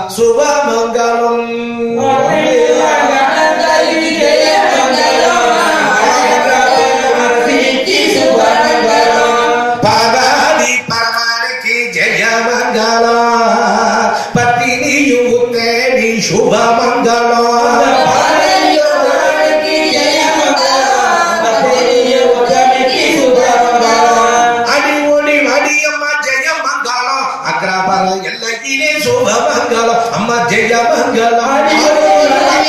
சுபமங்கலம் பவாதி பரமனுக்கு ஜெயமங்கலம் பத்தினியும் தேவி சுபமங்கலம் அடி ஒளி மடியம்மா ஜெயமங்கலம் அக்ராபர எல்லையிலே சுபமங்கலம் அம்மா ஜெயமங்கலம்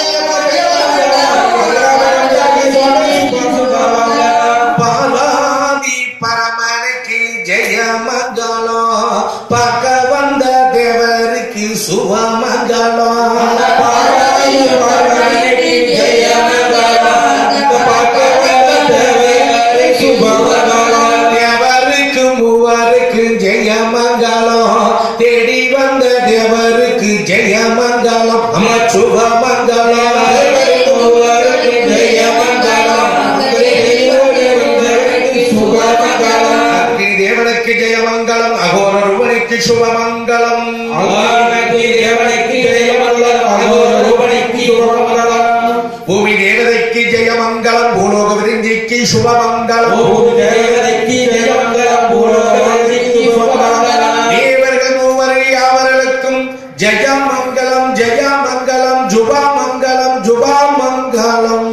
பார்வதி பரமனுக்கு ஜெயமங்கலம் பார்க்க வந்த தேவருக்கு சுபமங்கலம் தேவருக்கு மூவருக்கு ஜெயமங்கலம் தேடி வந்த தேவருக்கு ஜெயமங்கலம் அம்மா சுபமங்கலம் அக்னி தேவனுக்கு ஜெயமங்கலம் அகோரருவனுக்கு சுபமங்கலம் பூமி தேவதைக்கு ஜெயமங்கலம் பூலோக விருந்திக்கு சுபமங்கலம் தேவர்கள் மூவரை அவர்களுக்கும் ஜெயமங்கலம் ஜெயமங்கலம் ஜுபாமங்கலம் ஜுபாமங்கலம்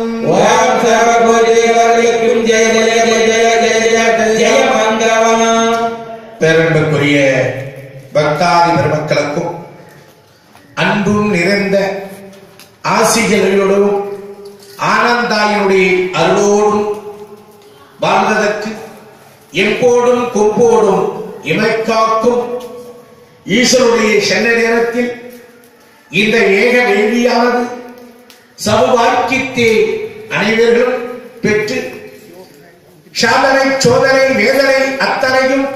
பேரன்புக்குரிய பக்தாதி பெருமக்களுக்கும் அன்பும் நிறைந்த ஆசிகளோடும் ஆனந்தாயினுடைய அருளோடும் வாழ்வதற்கு எப்போடும் கொம்போடும் இமைக்காக்கும் ஈஸ்வருடைய சென்ன நேரத்தில் இந்த ஏக வேள்வியானது சமவாக்கியத்தை அனைவர்களும் பெற்று சாதனை சோதனை வேதனை அத்தனையும்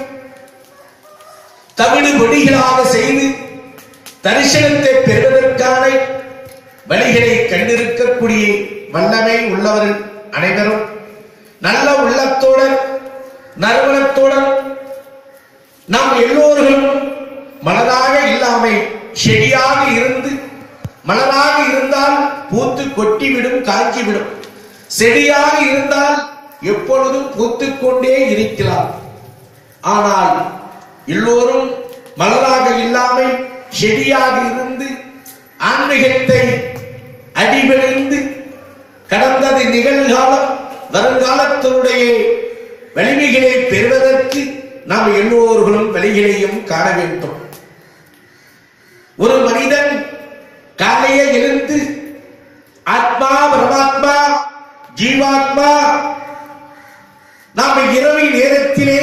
தமிழ் மொழிகளாக செய்து தரிசனத்தை பெறுவதற்கான வழிகளை கண்டிருக்கக்கூடிய வல்லமை உள்ளவர்கள் அனைவரும் நல்ல உள்ளத்துடன் நறுமணத்துடன் நாம் எல்லோரும் மனதாக இல்லாமல் செடியாக இருந்து மலராக இருந்தால் பூத்து கொட்டிவிடும் காய்ச்சிவிடும் செடியாக இருந்தால் எப்பொழுதும் பூத்துக் கொண்டே இருக்கலாம் ஆனால் எல்லோரும் மலராக இல்லாமல் செடியாக இருந்து ஆன்மீகத்தை அடிபணிந்து கடந்தது நிகழ்காலம் வருங்காலத்தினுடைய வலிமைகளை பெறுவதற்கு நாம் எல்லோர்களும் வழிகளையும் காண வேண்டும் ஒரு மனிதன் காலையே எழுந்து ஆத்மா பரமாத்மா ஜீவாத்மா நாம் இரவு நேரத்திலே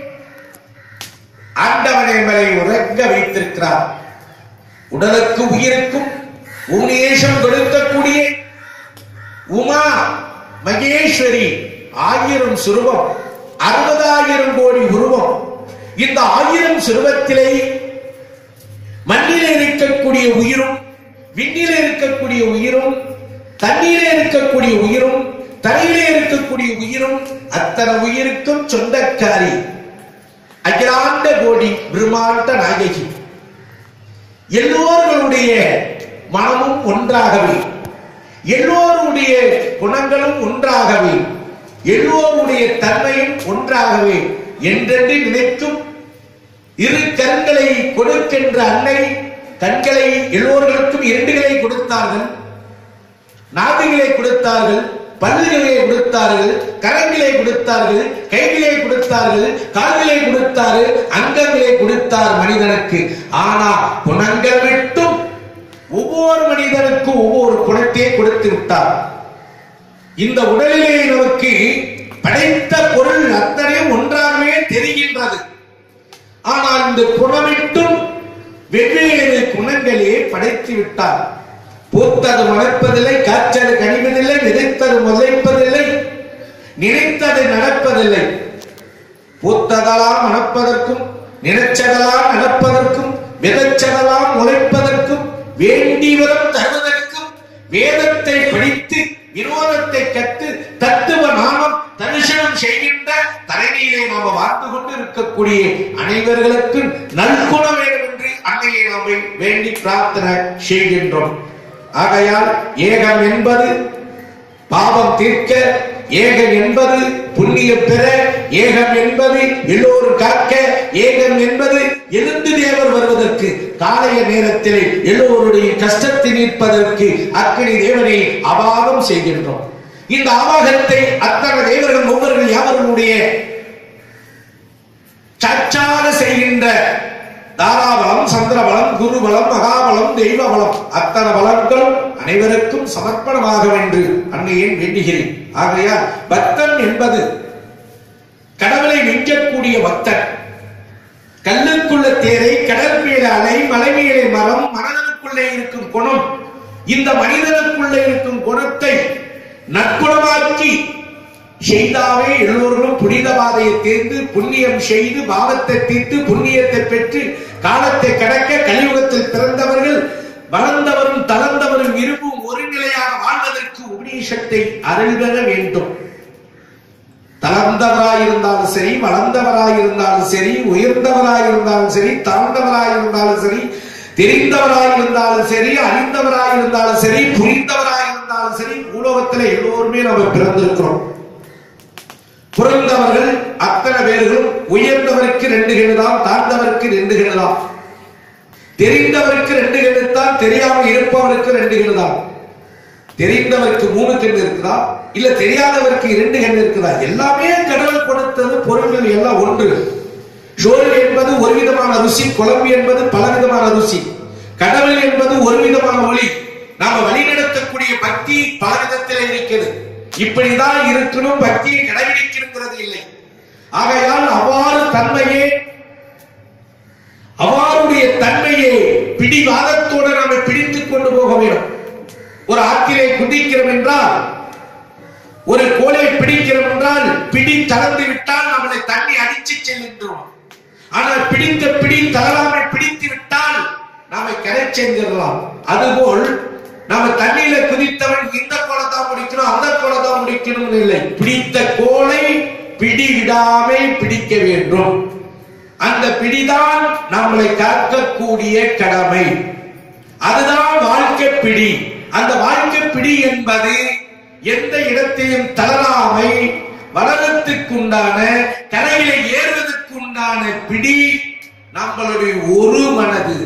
ஆண்டவன் என்பதை உறங்க வைத்திருக்கிறார் உடலுக்கு உயிருக்கும் உமேஷம் கொடுக்கக்கூடிய உமா மகேஸ்வரி ஆயிரம் சுருவம் அறுபதாயிரம் கோடி உருவம் இந்த ஆயிரம் சுருவத்திலே மண்ணிலே இருக்கக்கூடிய உயிரும் விண்ணிலே இருக்கக்கூடிய உயிரும் தண்ணீரே இருக்கக்கூடிய உயிரும் தரையிலே இருக்கக்கூடிய உயிரும் அத்தனை உயிருக்கும் சொந்தக்காரி அகிலாண்ட கோடி பிரம்மாண்ட நாயகி எல்லோர்களுடைய மனமும் ஒன்றாகவே எல்லோருடைய குணங்களும் ஒன்றாகவே எல்லோருடைய தன்மையும் ஒன்றாகவே என்றென்று நினைக்கும் இரு கண்களை கொடுக்கின்ற அன்னை கண்களை எல்லோர்களுக்கும் இரண்டுகளை கொடுத்தார்கள் நாடுகளை கொடுத்தார்கள் பல்லுகளை கொடுத்தார்கள் கரங்களை கொடுத்தார்கள் கைகளை கொடுத்தார்கள் கால்களை கொடுத்தார்கள் அங்கங்களை கொடுத்தார் மனிதனுக்கு ஆனா குணங்கள் மட்டும் ஒவ்வொரு மனிதனுக்கும் ஒவ்வொரு குணத்தையே கொடுத்து விட்டார் இந்த உடலிலே நமக்கு படைத்த பொருள் அத்தனையும் ஒன்றாகவே தெரிகின்றது ஆனால் இந்த குணமிட்டும் வெவ்வேறு குணங்களே படைத்து விட்டார் பூத்தது மணப்பதில்லை காய்ச்சது கனிவதில்லை விதைத்தது முளைப்பதில்லை நினைத்தது நடப்பதில்லை பூத்ததெல்லாம் மணப்பதற்கும் நினைச்சதெல்லாம் நடப்பதற்கும் விதைச்சதெல்லாம் முளைப்பதற்கும் வேண்டி வரும் தருவதற்கும் வேதத்தை படித்து வினோதத்தை கற்று தத்துவ நாமம் தரிசனம் செய்கின்ற தலைமையிலே நாம வாழ்ந்து கொண்டு இருக்கக்கூடிய அனைவர்களுக்கும் நற்குணம் வேண்டும் என்று அன்னை வார்த்தையை நாம் வேண்டி பிரார்த்தனை செய்கின்றோம் ஆகையால் ஏகம் என்பது பாவம் தீர்க்க ஏகம் என்பது புண்ணியம் பெற ஏகம் என்பது எல்லோரும் காக்க ஏகம் என்பது எழுந்து தேவர் வருவதற்கு காலைய நேரத்திலே எல்லோருடைய கஷ்டத்தை நீட்பதற்கு அக்கினி தேவனை அபாகம் செய்கின்றோம் இந்த அபாகத்தை அத்தனை தேவர்கள் ஒவ்வொரு யாவர்களுடைய சச்சாக செய்கின்ற தாராபலம் சந்திரபலம் குருபலம் மகாபலம் தெய்வ பலம் அத்தனை பலன்களும் அனைவருக்கும் சமர்ப்பணமாக என்று அன்னையேன் வேண்டுகிறேன் ஆகையால் பக்தன் என்பது கடவுளை மிஞ்சக்கூடிய பக்தன் கல்லுக்குள்ள தேரை கடல் மேல அலை மலை மேலே மரம் மனதனுக்குள்ளே இருக்கும் குணம் இந்த மனிதனுக்குள்ளே இருக்கும் குணத்தை நற்குணமாக்கி செய்தாவே எல்லோரும் புனித பாதையை தேர்ந்து புண்ணியம் செய்து பாவத்தை தீர்த்து புண்ணியத்தை பெற்று காலத்தை கடக்க கலியுகத்தில் பிறந்தவர்கள் வளர்ந்தவரும் தளர்ந்தவரும் இருப்பும் ஒரு நிலையாக வாழ்வதற்கு உபநீஷத்தை அருள்பெற வேண்டும் தளர்ந்தவராயிருந்தாலும் சரி வளர்ந்தவராயிருந்தாலும் சரி உயர்ந்தவராயிருந்தாலும் சரி தாழ்ந்தவராயிருந்தாலும் சரி தெரிந்தவராயிருந்தாலும் சரி அறிந்தவராயிருந்தாலும் சரி புரிந்தவராயிருந்தாலும் சரி பூலோகத்தில் எல்லோருமே நம்ம பிறந்திருக்கிறோம் பிறந்தவர்கள் அத்தனை பேர்களும் உயர்ந்தவருக்கு ரெண்டு கெடுதான் தாழ்ந்தவருக்கு ரெண்டு கெடுதான் தெரிந்தவருக்கு ரெண்டு கெடுத்தான் தெரியாமல் இருப்பவருக்கு ரெண்டு கெடுதான் தெரிந்தவருக்கு மூணு கண் இருக்குதா இல்ல தெரியாதவருக்கு இரண்டு கண் இருக்குதா எல்லாமே கடவுள் கொடுத்தது பொருள்கள் எல்லாம் ஒன்று சோறு என்பது ஒரு விதமான ருசி குழம்பு என்பது பல விதமான ருசி கடவுள் என்பது ஒரு விதமான ஒளி நாம வழிநடத்தக்கூடிய பக்தி பல விதத்தில் இருக்கிறது இப்படிதான் இருக்கணும் பக்தியை கடைபிடிக்கிறது இல்லை ஆகையால் அவ்வாறு தன்மையே அவ்வாறுடைய தன்மையை பிடிவாதத்தோடு நாம பிடித்துக் கொண்டு போக வேண்டும் ஒரு ஆற்றிலே குதிக்கிறோம் என்றால் ஒரு கோலை பிடிக்கிறோம் என்றால் பிடி தளர்ந்து விட்டால் நம்மளை தண்ணி அடிச்சு செல்கின்றோம் ஆனால் பிடித்த பிடி தளராமல் பிடித்து விட்டால் நாம கரை செஞ்சிடலாம் அதுபோல் நாம தண்ணியில குதித்தவன் இந்த கோலை தான் முடிக்கணும் அந்த கோலை தான் முடிக்கணும் இல்லை பிடித்த கோலை பிடி விடாமல் பிடிக்க வேண்டும் அந்த பிடிதான் நம்மளை காக்கக்கூடிய கடமை அதுதான் வாழ்க்கை பிடி அந்த வாழ்க்கை பிடி என்பது எந்த இடத்தையும் தளராமை வளரத்துக்குண்டான கரையில ஏறுவதற்குண்டான பிடி நம்மளுடைய ஒரு மனது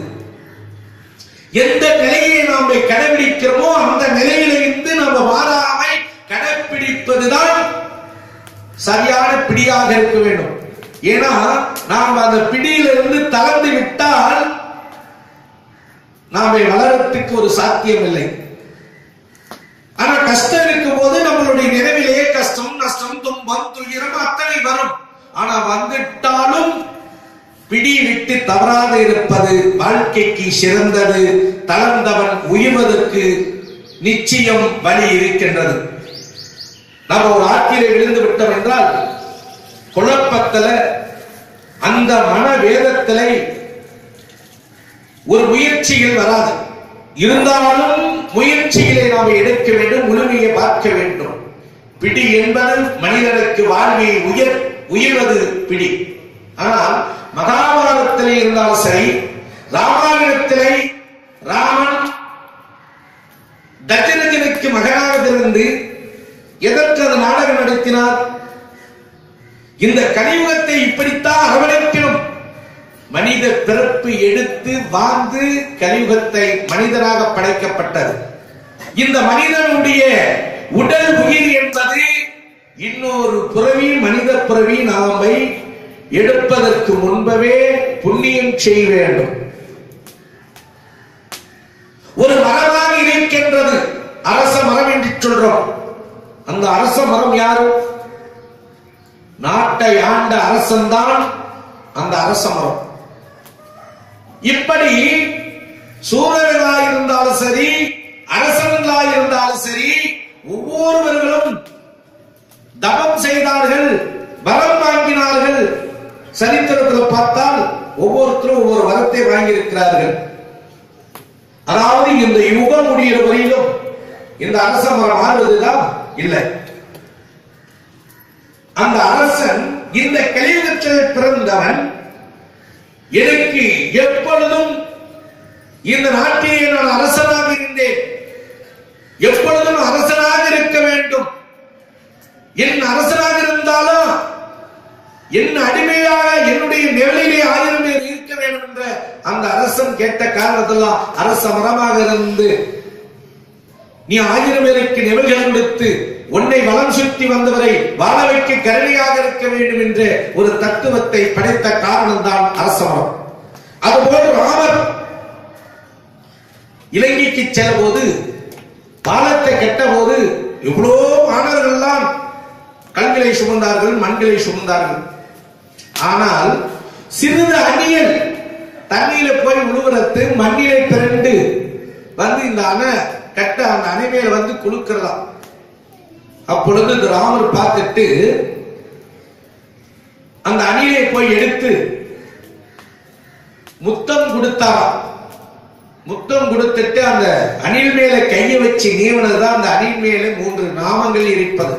எந்த நிலையை நாம கடைபிடிக்கிறோமோ அந்த நிலையில இருந்து நம்ம மாறாமை கடைபிடிப்பதுதான் சரியான பிடியாக இருக்க வேண்டும் ஏன்னா நாம் அந்த பிடியிலிருந்து தளர்ந்து விட்டால் நாம வளரத்துக்கு ஒரு சாத்தியம் இல்லை ஆனா கஷ்டம் இருக்கும் போது நம்மளுடைய நினைவிலேயே கஷ்டம் நஷ்டம் துன்பம் துயரம் அத்தனை வரும் ஆனா வந்துட்டாலும் பிடி விட்டு தவறாது இருப்பது வாழ்க்கைக்கு சிறந்தது தளர்ந்தவன் உயர்வதற்கு நிச்சயம் வழி இருக்கின்றது நம்ம ஒரு ஆற்றிலே விழுந்து விட்டோம் என்றால் குழப்பத்துல அந்த மன வேதத்திலே ஒரு முயற்சிகள் வராது இருந்தாலும் முயற்சிகளை நாம் எடுக்க வேண்டும் முழுமையை பார்க்க வேண்டும் பிடி என்பது மனிதனுக்கு வாழ்வை உயர் உயர்வது பிடி ஆனால் மகாபாரதத்திலே இருந்தாலும் சரி ராமாயணத்திலே ராமன் தசரதனுக்கு மகனாக இருந்து எதற்கு அது நாடகம் நடத்தினார் இந்த கலியுகத்தை இப்படித்தான் அரவணைக்கணும் மனித பிறப்பு எடுத்து வாழ்ந்து கலியுகத்தை மனிதனாக படைக்கப்பட்டது இந்த மனிதனுடைய உடல் உயிர் என்பது இன்னொரு புறவி மனித புறவி நாமை எடுப்பதற்கு முன்பவே புண்ணியம் செய்ய வேண்டும் ஒரு மரமாக இருக்கின்றது அரச மரம் என்று சொல்றோம் அந்த அரச மரம் யாரு நாட்டை ஆண்ட அரசன்தான் அந்த அரச மரம் இப்படி சூழலாக இருந்தாலும் சரி அரசர்களாக இருந்தாலும் சரி ஒவ்வொருவர்களும் தபம் செய்தார்கள் வரம் வாங்கினார்கள் சரித்திரத்தில் பார்த்தால் ஒவ்வொருத்தரும் ஒவ்வொரு வரத்தை வாங்கியிருக்கிறார்கள் அதாவது இந்த யுகம் முடிகிற வரையிலும் இந்த அரச மரம் மாறுவதுதான் இல்லை அந்த அரசன் இந்த கலியுகத்தில் பிறந்தவன் எனக்கு எப்பொழுதும் இந்த நாட்டிலே நான் அரசனாக இருந்தேன் எப்பொழுதும் அரசனாக இருக்க வேண்டும் என் அரசனாக இருந்தாலும் என் அடிமையாக என்னுடைய நிழலிலே ஆயிரம் பேர் இருக்க வேண்டும் என்ற அந்த அரசன் கேட்ட காரணத்தெல்லாம் அரச மரமாக இருந்து நீ ஆயிரம் பேருக்கு நிழல்கள் கொடுத்து உன்னை வளம் சுற்றி வந்தவரை வாழ வைக்க கருணையாக இருக்க வேண்டும் என்ற ஒரு தத்துவத்தை படைத்த காரணம் தான் அரச மரம் அதுபோல் ராமர் இலங்கைக்கு செல்ல போது பாலத்தை கெட்ட போது எவ்வளோ மாணவர்கள்லாம் கல்களை சுமந்தார்கள் மண்களை சுமந்தார்கள் ஆனால் சிறிது அணியல் தண்ணியில போய் உழுவுறது மண்ணிலே பிறண்டு வந்து இந்த அணை கட்ட அந்த அணை மேல வந்து குளுக்கிறதா அப்பொழுது இந்த ராமர் பார்த்துட்டு அந்த அணிலை போய் எடுத்து முத்தம் கொடுத்தாராம் முத்தம் கொடுத்துட்டு அந்த அணில் மேல கையை வச்சு நீவனதுதான் அந்த அணில் மேல மூன்று நாமங்கள் இருப்பது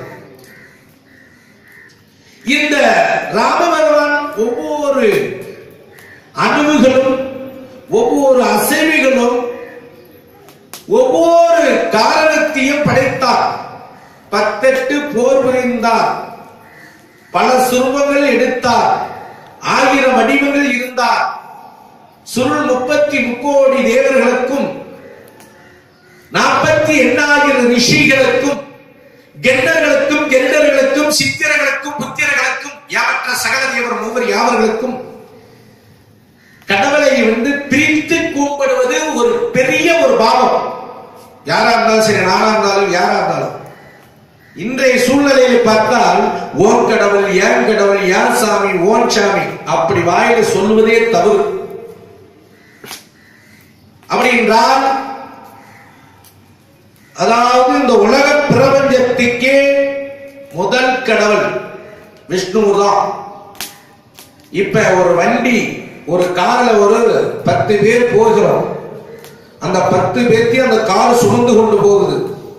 இந்த ராம பகவான் ஒவ்வொரு அணுவுகளும் ஒவ்வொரு அசைவுகளும் ஒவ்வொரு காரணத்தையும் படைத்தார் பத்தெட்டு போர் புரிந்தார் பல சுருவங்கள் எடுத்தார் ஆயிரம் வடிவங்கள் இருந்தார் சுருள் முப்பத்தி முக்கோடி தேவர்களுக்கும் நாற்பத்தி எண்ணாயிரம் ரிஷிகளுக்கும் கெண்டர்களுக்கும் கெண்டர்களுக்கும் சித்திரர்களுக்கும் புத்திரர்களுக்கும் யாவற்ற சகல தேவர் மூவர் யாவர்களுக்கும் கடவுளை வந்து பிரித்து கூப்பிடுவது ஒரு பெரிய ஒரு பாவம் யாரா இருந்தாலும் சரி நானா இருந்தாலும் யாரா இருந்தாலும் இன்றைய சூழ்நிலையில் பார்த்தால் ஓன் கடவுள் ஏன் கடவுள் ஏன் சாமி ஓன் சாமி அப்படி வாயில சொல்லுவதே தவறு அப்படி என்றால் அதாவது இந்த உலக பிரபஞ்சத்துக்கே முதல் கடவுள் விஷ்ணு தான் இப்ப ஒரு வண்டி ஒரு கார்ல ஒரு பத்து பேர் போகிறோம் அந்த பத்து பேர்த்தையும் அந்த கார் சுமந்து கொண்டு போகுது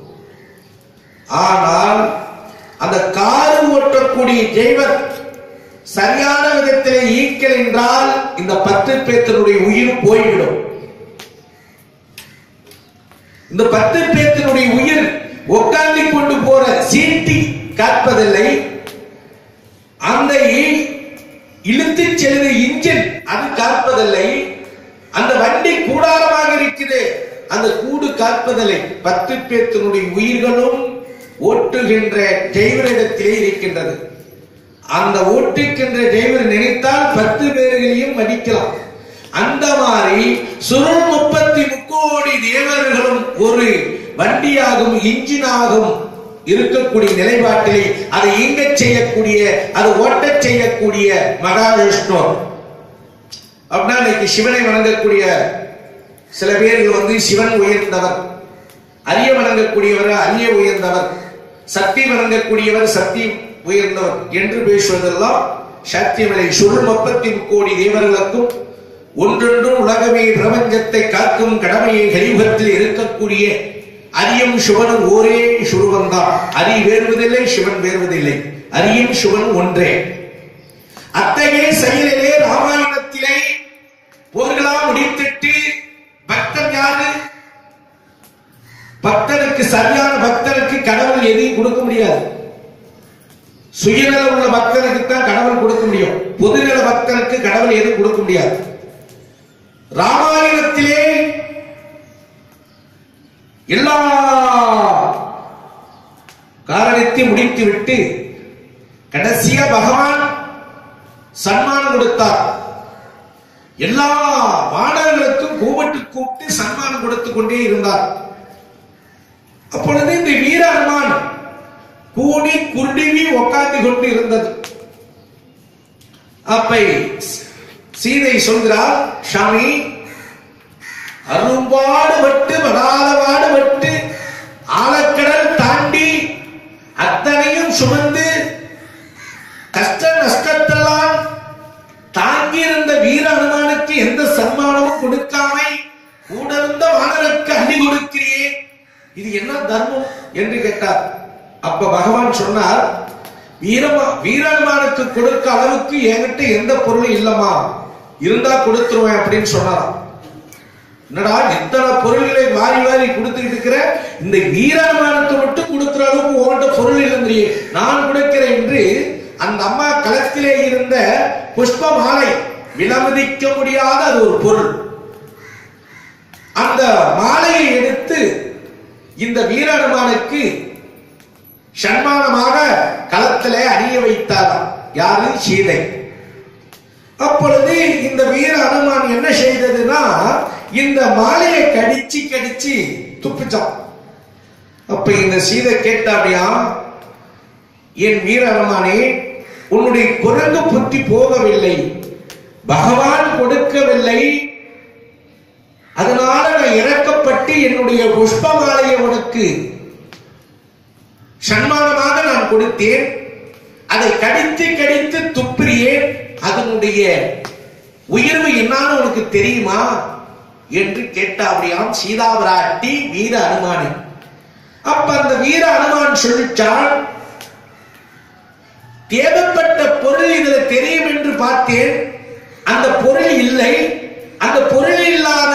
ஆனால் அந்த கார் ஓட்டக்கூடிய ஜெய்வர் சரியான விதத்திலே ஈக்கல் என்றால் இந்த பத்து பேர்த்தினுடைய உயிர் போய்விடும் இந்த பத்து பேர்த்தினுடைய உயிர் உட்கார்ந்து கொண்டு போற சீட்டி காப்பதில்லை அந்த இ- இழுத்துச் செல்லுற இன்ஜின் அது காப்பதில்லை அந்த வண்டி கூடாரமாக இருக்குது அந்த கூடு காப்பதில்லை பத்து பேர்த்தினுடைய உயிர்களும் ஓட்டுகின்ற டிரைவரிடத்திலே இருக்கின்றது அந்த ஓட்டுகின்ற டிரைவர் நினைத்தால் பத்து பேர்களையும் மதிக்கலாம் அந்த மாதிரி சுருள் முப்பத்தி முக்கோடி தேவர்களும் ஒரு வண்டியாகும் இன்ஜினாகும் இருக்கக்கூடிய நிலைப்பாட்டிலே அதை இயங்கச் செய்யக்கூடிய அதை ஓட்டச் செய்யக்கூடிய மகாவிஷ்ணு அப்படின்னா இன்னைக்கு சிவனை வணங்கக்கூடிய சில பேர்கள் வந்து சிவன் உயர்ந்தவர் அரிய வணங்கக்கூடியவர் அரிய உயர்ந்தவர் சக்தி வணங்கக்கூடியவர் சக்தி உயர்ந்தவர் என்று பேசுவதெல்லாம் சாத்தியமில்லை சுருள் முப்பத்தி கோடி தேவர்களுக்கும் ஒன்றொன்றும் உலகமே பிரபஞ்சத்தை காக்கும் கடமையை கலியுகத்தில் இருக்கக்கூடிய அரியும் சிவனும் ஒரே சுருவன்தான் அரி வேறுவதில்லை சிவன் வேறுவதில்லை அரியும் சிவன் ஒன்றே அத்தகைய செயலிலே ராமாயணத்திலே போர்களா முடித்திட்டு பக்தன் யாரு பக்தனுக்கு சரியான பக்தனுக்கு கடவுள் எதையும் கொடுக்க முடியாது சுயநல உள்ள பக்தனுக்கு தான் கடவுள் கொடுக்க முடியும் பொதுநல பக்தனுக்கு கடவுள் எதுவும் கொடுக்க முடியாது ராமாயணத்திலே எல்லா காரணத்தை முடித்து விட்டு கடைசியா பகவான் சன்மானம் கொடுத்தார் எல்லா மாணவர்களுக்கும் கூப்பிட்டு கூப்பிட்டு சன்மானம் கொடுத்துக் கொண்டே இருந்தார் அப்பொழுது இந்த வீர அனுமான் கூடி குருடிவி உட்கார்ந்து கொண்டு இருந்தது அப்ப சீதை சொல்கிறார் சாமி அரும்பாடுபட்டு படாதபாடுபட்டு ஆழக்கடல் தாண்டி அத்தனையும் சுமந்து கஷ்ட நஷ்டத்தெல்லாம் தாங்கி இருந்த வீர அனுமானுக்கு எந்த சன்மானமும் கொடுக்காமை கூட இருந்த வானருக்கு அள்ளி கொடுக்கிறியே இது என்ன தர்மம் என்று கேட்டார் அப்ப பகவான் சொன்னார் வீரமா வீரனுமானுக்கு கொடுக்க அளவுக்கு என்கிட்ட எந்த பொருளும் இல்லம்மா இருந்தா கொடுத்துருவேன் அப்படின்னு சொன்னாராம் என்னடா எத்தனை பொருள்களை வாரி வாரி கொடுத்துக்கிட்டு இருக்கிற இந்த வீராமானத்தை மட்டும் கொடுக்கிற அளவுக்கு உன்கிட்ட பொருள் இல்லைங்கிறியே நான் கொடுக்கிறேன் என்று அந்த அம்மா களத்திலே இருந்த புஷ்ப மாலை விலமதிக்க முடியாத அது ஒரு பொருள் அந்த மாலையை எடுத்து இந்த வீரனுமானுக்கு சன்மானமாக களத்திலே அணிய வைத்தாராம் யாரு சீதை அப்பொழுது இந்த வீர அனுமான் என்ன செய்ததுன்னா இந்த மாலையை கடிச்சு கடிச்சு துப்பிச்சான் அப்ப இந்த சீதை கேட்டாடியா என் வீர அனுமானே உன்னுடைய குரங்கு புத்தி போகவில்லை பகவான் கொடுக்கவில்லை அதனால நான் இறக்கப்பட்டு என்னுடைய புஷ்ப மாலையை உனக்கு சன்மானமாக நான் கொடுத்தேன் அதை கடித்து கடித்து துப்பிறியேன் அதனுடைய உயர்வு என்னன்னு உனக்கு தெரியுமா என்று கேட்டாபடியாம் சீதாபிராட்டி வீர அனுமானி அப்ப அந்த வீர அனுமான் சொல்லிச்சான் தேவைப்பட்ட பொருள் இதுல தெரியும் என்று பார்த்தேன் அந்த பொருள் இல்லை அந்த பொருள் இல்லாத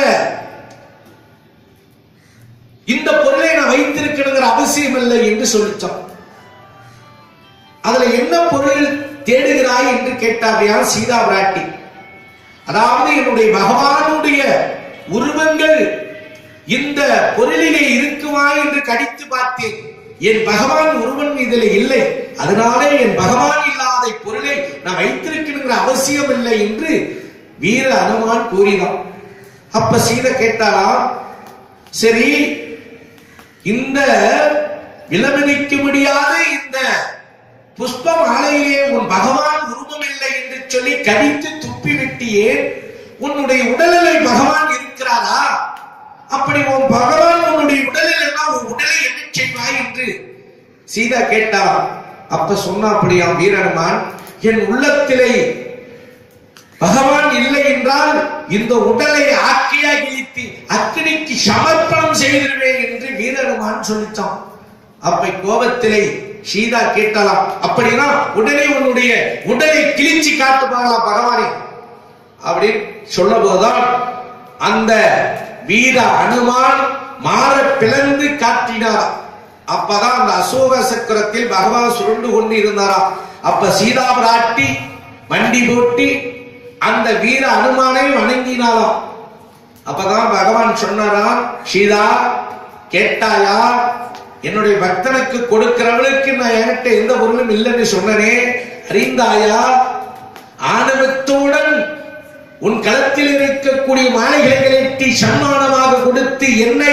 இந்த பொருளை நான் வைத்திருக்கணுங்கிற அவசியம் இல்லை என்று சொல்லிச்சான் அதுல என்ன பொருள் தேடுகிறாய் என்று கேட்டாவையா சீதா பிராட்டி அதாவது என்னுடைய பகவானுடைய உருவங்கள் இந்த பொருளிலே இருக்குமா என்று கடித்து பார்த்தேன் என் பகவான் உருவன் இதில் இல்லை அதனாலே என் பகவான் இல்லாத பொருளை நான் வைத்திருக்கணுங்கிற அவசியம் இல்லை என்று வீர அனுமான் கூறினான் அப்ப சீதை கேட்டாலாம் சரி இந்த விலமதிக்க முடியாத இந்த புஷ்ப மாலையிலே உன் பகவான் உருவம் இல்லை என்று சொல்லி கடித்து துப்பி விட்டியே உன்னுடைய உடலில் பகவான் இருக்கிறாரா அப்படி உன் பகவான் உன்னுடைய உடலில் எல்லாம் உன் உடலை என்ன செய்வாய் என்று சீதா கேட்டா அப்ப சொன்னா அப்படியாம் வீரனுமான் என் உள்ளத்திலே பகவான் இல்லை என்றால் இந்த உடலை ஆக்கியா கிழித்து அக்கினிக்கு சமர்ப்பணம் செய்திருவேன் என்று வீரனுமான் சொல்லிச்சான் அப்ப கோபத்திலே சீதா கேட்டலாம் அப்படின்னா உடனே உன்னுடைய உடலை கிழிச்சு காட்டு பார்க்கலாம் பகவானே அப்படின்னு சொல்ல போதுதான் அந்த வீர அனுமான் மாற பிளந்து காட்டினார் அப்பதான் அந்த அசோக சக்கரத்தில் பகவான் சுருண்டு கொண்டு இருந்தாராம் அப்ப சீதா பிராட்டி வண்டி போட்டி அந்த வீர அனுமானை வணங்கினாராம் அப்பதான் பகவான் சொன்னாராம் சீதா கேட்டாயா என்னுடைய பக்தனுக்கு கொடுக்கிறவளுக்கு நான் என்கிட்ட எந்த பொருளும் இல்லைன்னு சொன்னனே அறிந்தாயா ஆணவத்துடன் உன் களத்தில் இருக்கக்கூடிய மாலைகளை கலட்டி சன்மானமாக கொடுத்து என்னை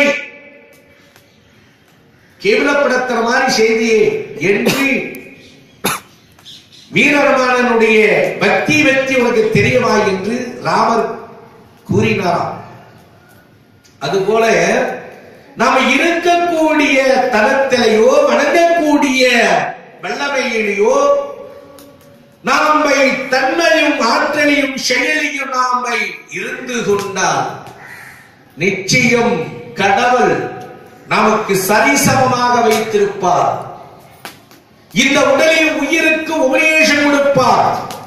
கேவலப்படுத்துற மாதிரி செய்தியே என்று வீரரமானனுடைய பக்தி வெற்றி உனக்கு தெரியவா என்று ராமர் கூறினாராம் அதுபோல நாம இருக்கக்கூடிய தளத்திலேயோ வணங்கக்கூடிய வல்லமையிலேயோ நாமை தன்மையும் ஆற்றலையும் செயலியும் நாமை இருந்து கொண்டால் நிச்சயம் கடவுள் நமக்கு சரிசமமாக வைத்திருப்பார் இந்த உடலில் உயிருக்கு உபதேசம் கொடுப்பார்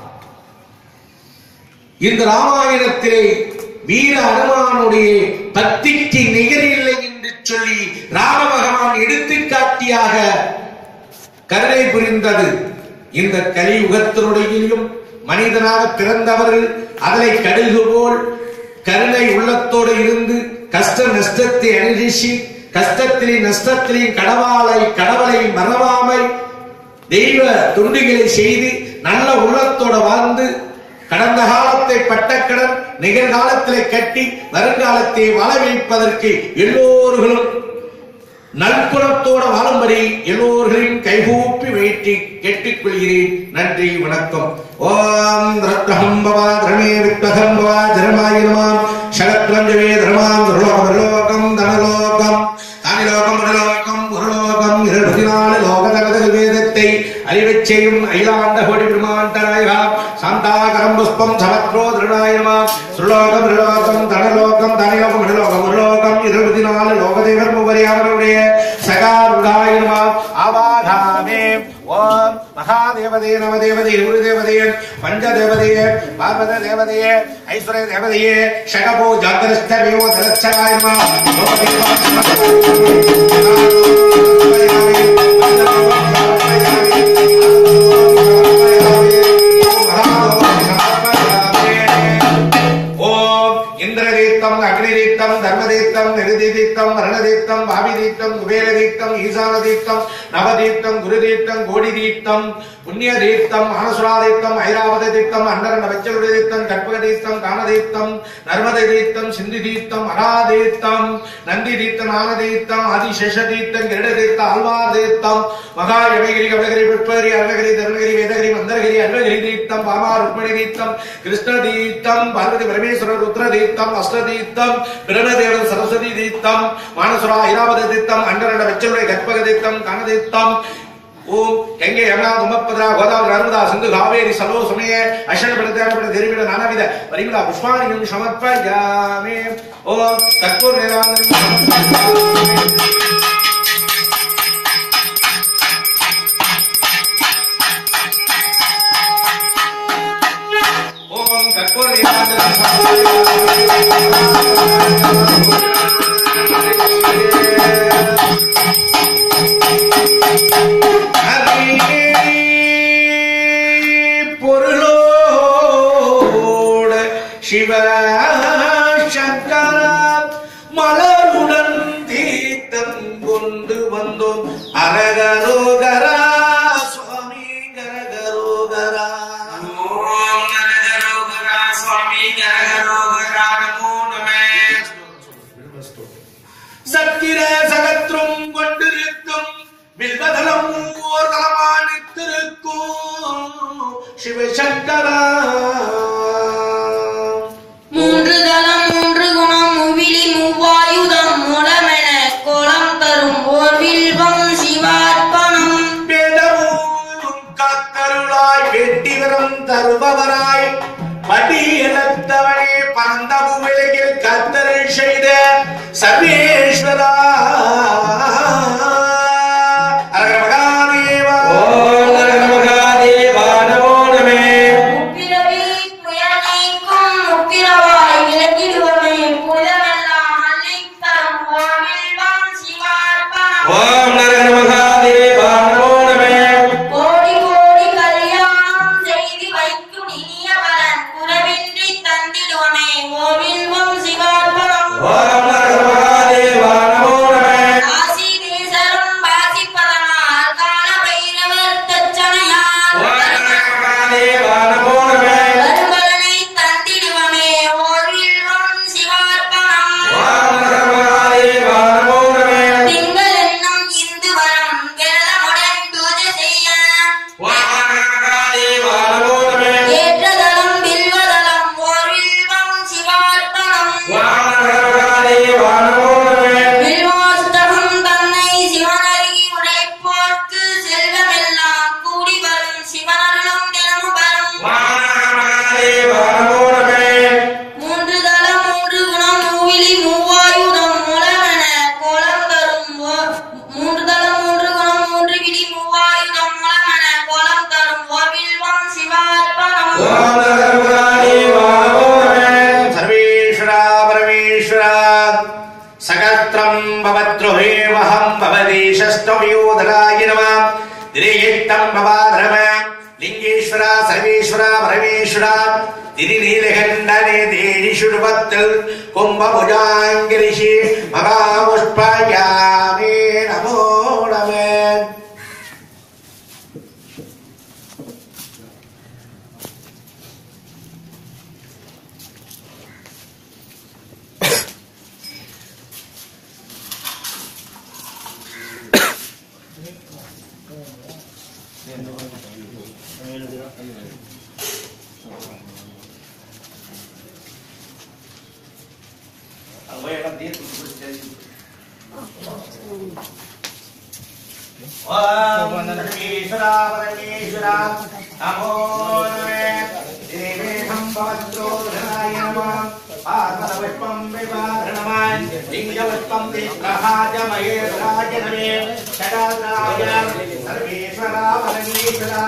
இந்த ராமாயணத்திலே வீர அனுமானுடைய பக்திக்கு நிகரில்லை என்று சொல்லி ராம பகவான் எடுத்துக்காட்டியாக கருணை புரிந்தது இந்த கலியுகத்தினுடையிலும் மனிதனாக பிறந்தவர்கள் அதனை கடுகு போல் கருணை உள்ளத்தோடு இருந்து கஷ்ட நஷ்டத்தை அனுகரிசி கஷ்டத்திலே நஷ்டத்திலே கடவாளை கடவுளை மறவாமை தெய்வ தொண்டுகளை செய்து நல்ல உள்ளத்தோட வாழ்ந்து கடந்த காலத்தை பட்டக்கடன் நிகழ்காலத்திலே கட்டி வருங்காலத்தை வாழ வைப்பதற்கு எல்லோர்களும் நல்குணத்தோட வாழும்படி எல்லோர்களையும் கைகூப்பி வைத்து கேட்டுக்கொள்கிறேன் நன்றி வணக்கம் ஓம் ரத்னம் பவா தர்மே வித்வகம் பவா தர்மாய நமாம் சகத்ரஞ்சவே தர்மாம் துர்லோகம் தனலோகம் தானிலோகம் மனலோகம் குருலோகம் இருபத்தி நாலு லோக தகதல் வேதத்தை அறிவச் செய்யும் அகிலாண்ட கோடி பிரம்மாண்ட நாயகா சாந்தாகரம் புஷ்பம் சமத்ரோ திருநாயனமா சுலோகம் ரிலோகம் தனலோகம் தனிலோகம் மனலோகம் உருலோகம் இருபத்தி நாலு லோகதேவர் மூவரி அவருடைய சகாருடாயனமா ஆவாதாமே ஓம் மகா மகாதேவதே நவதேவதே குருதேவதையே பஞ்சதேவதையே பார்வத தேவதையே ஐஸ்வர்ய தேவதையே ஷகபோ ஜாகரஸ்தமேவ தலச்சராயமா ஓம் இந்திரதீப்தம் அக்னிதீப்தம் தர்மதீப்தம் நெருதீப்தம் மரணதீப்தம் பாவிதீப்தம் குபேரதீப்தம் ஈசானதீப்தம் நவதீப்தம் குருதீப்தம் கோடிதீப்தம் புண்ணியதீப்தம் மானசுராதீப்தம் ஐராவத தீப்தம் அன்னரண்ட வச்சருட தீப்தம் கற்பக தீப்தம் காமதீப்தம் நர்மத தீப்தம் சிந்தி தீப்தம் மகாதீப்தம் நந்தி தீப்தம் நாகதீப்தம் ஆதிசேஷ தீப்தம் கிரட தீப்தம் ஆழ்வார் தீப்தம் மகா யமகிரி கவலகிரி பிற்பரி அருணகிரி தருணகிரி வேதகிரி மந்தரகிரி அருணகிரி தீப்தம் பாமா ருக்மணி தீப்தம் கிருஷ்ண தீப்தம் பார்வதி பரமேஸ்வரர் ருத்ர தீப்தம் அஷ்ட தீப்தம் பிரம்மதேவன் சரஸ்வதி தீப்தம் மானசுரா ஐராவத தீப்தம் அண்டரண்ட வெச்சருடைய கற்பக தீப்தம் கனதீப்தம் ஓம் கங்கை யமுனா துமப்பதா கோதாவரி நர்மதா சிந்து காவேரி சலோ சமய அஷன பிரதான தெரிவிட நானாவித பரிமளா புஷ்பாணியும் சமர்ப்பயாமே ஓம் கற்பூர் ஓம் கற்பூர் பொருளோடு சிவ சங்கர மலருடன் தீர்த்தம் கொண்டு வந்தோம் அரகரோகரா சுவாமி கரகரோகரா ஓம் நரகரோகரா சுவாமி நரகரோகரா நமோ நமः சத்திர சகத்ரும் கொண்டிருக்கும் வில்வதலம் ஓர் தலமானித்திருக்கும் சிவசங்கரா மூன்று தலம் மூன்று குணம் முவிலி மூவாயுதம் மூலமென கோலம் தரும் ஓர் வில்வம் சிவார்ப்பணம் வேதமும் காத்தருளாய் வெட்டிவரம் தருபவராய் படியெழுத்தவனே பரந்த உலகில் கத்தரில் செய்த சர்வேஸ்வரா அரகர மகாதேவா ஓம் நரகமகாதேவா நமோ நமः முப்பிரவி துயர் நீக்கும் முப்பிரவாய் விலகிடுவமே புலமெல்லாம் அள்ளித் தரும் ஓர் வில்வம் சிவார்ப்பணம் ஓம் நரகமகாதேவா நமோ நமः கோடி கோடி கல்யாணம் செய்து வைக்கும் இனிய பலன் குறவின்றி தந்திடுவமே ஓர் வில்வம் சிவார்ப்பணம் ஓம் நரகமகாதேவா நமோ நமः காசி தேசரும் வாசிப்பதனால் கால பைரவர் தச்சனையால் ஓம் நரகமகாதேவா நமோ நமः வருபலனை தந்திடுவமே ஓர் வில்வம் சிவார்ப்பணம் ஓம் நரகமகாதேவா நமோ நமः திங்கள் என்னும் இந்து வரம் வெள்ளமுடன் பூஜை செய்ய ஓம் நரகமகாதேவா நமோ நமः ஏற்றதலம் பில்வதலம் ஓர் வில்வம் சிவார்ப்பணம் ஓம் நரகமகாதேவா நமோ நமः வில்வாஸ்தகம் தன்னை சிவனருகி உரைப்போர்க்கு செல்வமெல்லாம் கூடி வரும் சிவனருளும் தினமும் வரும் ஓம் நரகமகாதேவா நமோ நமः மூன்று தலம் மூன்று குணம் மூவிலி மூவாயுதம் மூலமென கோலம் தரும் ஓர் மூன்று தலம் மூன்று குணம் மூன்று விழி மூவாயுதம் மூலமென கோலம் தரும் ஓர் வில்வம் சிவார்ப்பணம் ஓம் நரகமகாதேவா நமோ நமः சர்வேஸ்வரா பரமேஸ்வரா சகத்ரம் பவத்ருஹேவஹம் பவதீஷஸ்தமயோதராய நம திரேயத்தம் பவாதரம லிங்கேஸ்வரா சர்வேஸ்வரா பரமேஸ்வரா திரிநீலகண்டனே தேடி சுடுபத்தில் கும்பபுஜாங்கிரிஷி மகாபுஷ்பயாமே நமோ நம பரமேஸ்வரா பரமேஸ்வரா நமோ நம தேவேகம் பவத்ரோதனாய நம பார்வதவிஷ்பம் விவாதனமான் லிங்கவிஷ்பம் திஷ்டஹாஜமயே ராஜனமே ஷடாநாய சர்வேஸ்வரா பரமேஸ்வரா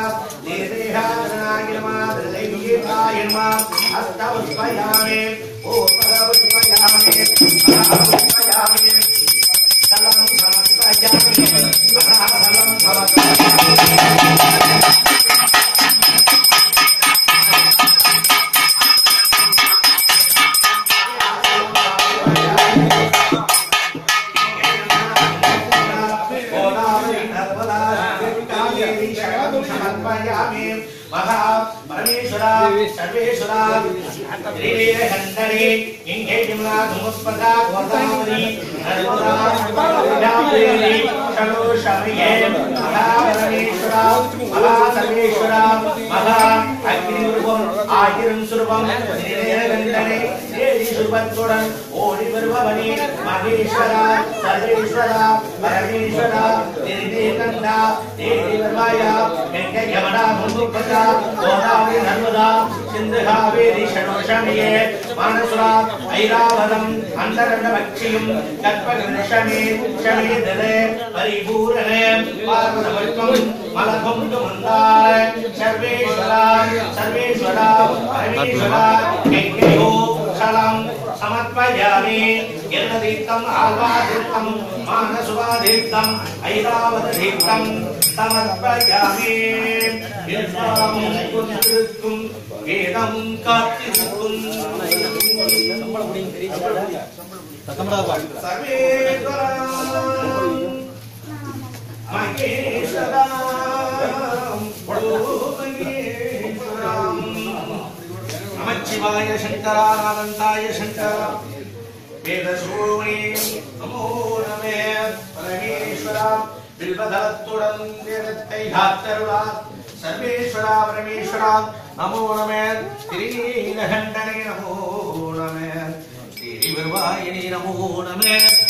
நிர்தேகாதனாகிரமாதிரையீதாயன்மா அஸ்தவஸ்வயாமே ஓபரவஸ்வயாமே மகாவஸ்வயாமே சலம் சமஸ்வயாமே மகாபலம் பவத்வயாமே गोदावरी नर्मदा कावेरी शरणं समर्पयामि महा परमेश्वरा सर्वेश्वरा श्रीवीरहन्तरे इङ्गे यमुना धुमुत्पदा गोदावरी नर्मदा कावेरी शरणो शमये महा परमेश्वरा महा सर्वेश्वरा महा அக்னிருபம் ஆயிரம் சுரூபம் ஸ்ரீரேகந்தனே தேவி சுரூபத்துடன் ஓடி வருபவனே மகேஸ்வரா சர்வேஸ்வரா பரமேஸ்வரா நிர்தேகந்தா தேவி வருவாயா கங்கை யமுனா முன்புபதா கோதாவரி நர்மதா சிந்து காவேரி ஷணோஷமியே மானசுரா ஐராவதம் அந்தரண்ட பக்ஷியும் கற்பகிருஷமே ஷமேதரே பரிபூரணே பார்வதவர்க்கம் மலகொண்டு மந்தார சர்வேஸ்வரா சர்வேஸ்வரா பரமேஸ்வரா கங்கையோ சலம் சமர்ப்பயாமி எல்லதீர்த்தம் ஆல்வாதீர்த்தம் மானசுவாதீர்த்தம் ஐராவதீர்த்தம் சமர்ப்பயாமி எல்லாம் கொண்டிருக்கும் வேதம் காத்திருக்கும் சர்வேஸ்வரா மகேஸ்வராம் மகேஸ்வராம் நமச்சிவாய சங்கரானந்தாய சங்கரா வேதசூனே நமோ நமே பரமேஸ்வரா பில்வதத்துடன் வேதத்தை காத்தருளா சர்வேஸ்வரா பரமேஸ்வரா நமோ நமே திரீலகண்டனே நமோ நமே திரிவர்வாயினே நமோ நமே